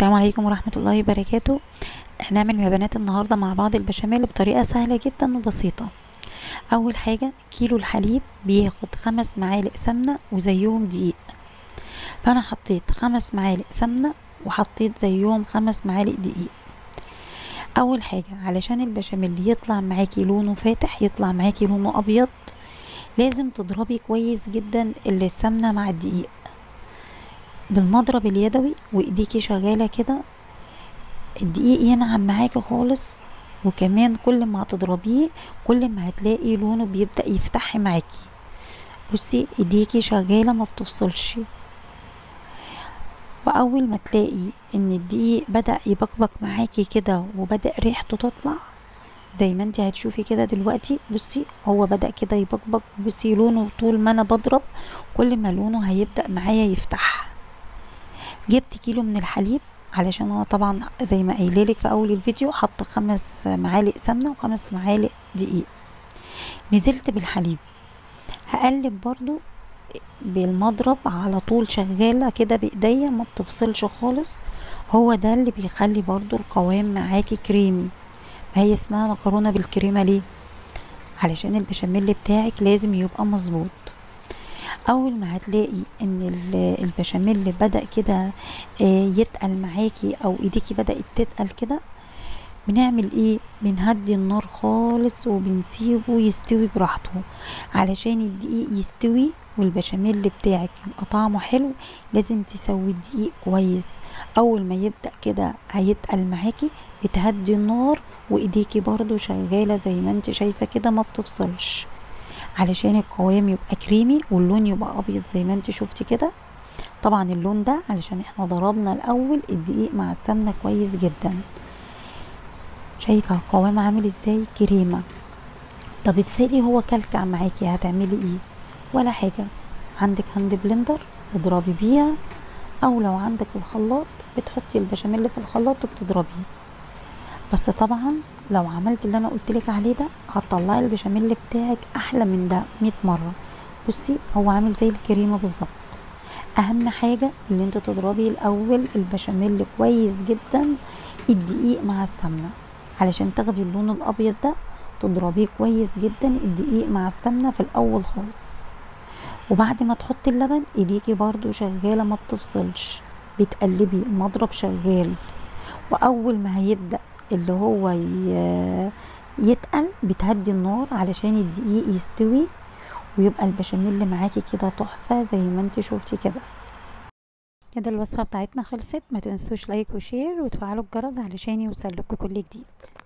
السلام عليكم ورحمة الله وبركاته هنعمل يا بنات النهاردة مع بعض البشاميل بطريقة سهلة جدا وبسيطة أول حاجة كيلو الحليب بياخد خمس معالق سمنة وزيهم دقيق فأنا حطيت خمس معالق سمنة وحطيت زيهم خمس معالق دقيق أول حاجة علشان البشاميل يطلع معاكي لونه فاتح يطلع معاكي لونه أبيض لازم تضربي كويس جدا السمنة مع الدقيق بالمضرب اليدوي وايديكي شغالة كده الدقيق ينعم معاكي خالص وكمان كل ما هتضربيه كل ما هتلاقي لونه بيبدأ يفتح معاكي بصي ايديكي شغالة ما بتفصلش واول ما تلاقي ان الدقيق بدأ يبقبق معاكي كده وبدأ ريحته تطلع زي ما انت هتشوفي كده دلوقتي بصي هو بدأ كده يبقبق بصي لونه طول ما انا بضرب كل ما لونه هيبدأ معايا يفتح جبت كيلو من الحليب علشان انا طبعا زي ما قايلالك في اول الفيديو حط خمس معالق سمنه وخمس معالق دقيق نزلت بالحليب هقلب برضو بالمضرب على طول شغاله كده بايديا ما بتفصلش خالص هو ده اللي بيخلي برضو القوام معاكي كريمي ما هي اسمها مكرونه بالكريمه ليه علشان البشاميل بتاعك لازم يبقى مظبوط اول ما هتلاقي ان البشاميل بدا كده يتقل معاكي او ايديكي بدات تتقل كده بنعمل ايه بنهدي النار خالص وبنسيبه يستوي براحته علشان الدقيق يستوي والبشاميل بتاعك يبقى طعمه حلو لازم تسوي الدقيق كويس اول ما يبدا كده هيتقل معاكي بتهدي النار وايديكي برضو شغاله زي ما انت شايفه كده ما بتفصلش علشان القوام يبقى كريمي واللون يبقى ابيض زي ما انت شفتي كده طبعا اللون ده علشان احنا ضربنا الاول الدقيق مع السمنه كويس جدا شايفه القوام عامل ازاي كريمه طب افرضي هو كلكع معاكي هتعملي ايه ولا حاجه عندك هاند بلندر اضربي بيها او لو عندك الخلاط بتحطي البشاميل في الخلاط وبتضربيه بس طبعا لو عملت اللي انا قلت لك عليه ده هتطلعي البشاميل بتاعك احلى من ده 100 مره بصي هو عامل زي الكريمه بالظبط اهم حاجه ان انت تضربي الاول البشاميل كويس جدا الدقيق مع السمنه علشان تاخدي اللون الابيض ده تضربيه كويس جدا الدقيق مع السمنه في الاول خالص وبعد ما تحطي اللبن ايديكي برضو شغاله ما بتفصلش بتقلبي المضرب شغال واول ما هيبدا اللي هو يتقل بتهدي النار علشان الدقيق يستوي ويبقى البشاميل معاكي كده تحفه زي ما انت شفتي كده كده الوصفه بتاعتنا خلصت ما تنسوش لايك وشير وتفعلوا الجرس علشان يوصل لكم كل جديد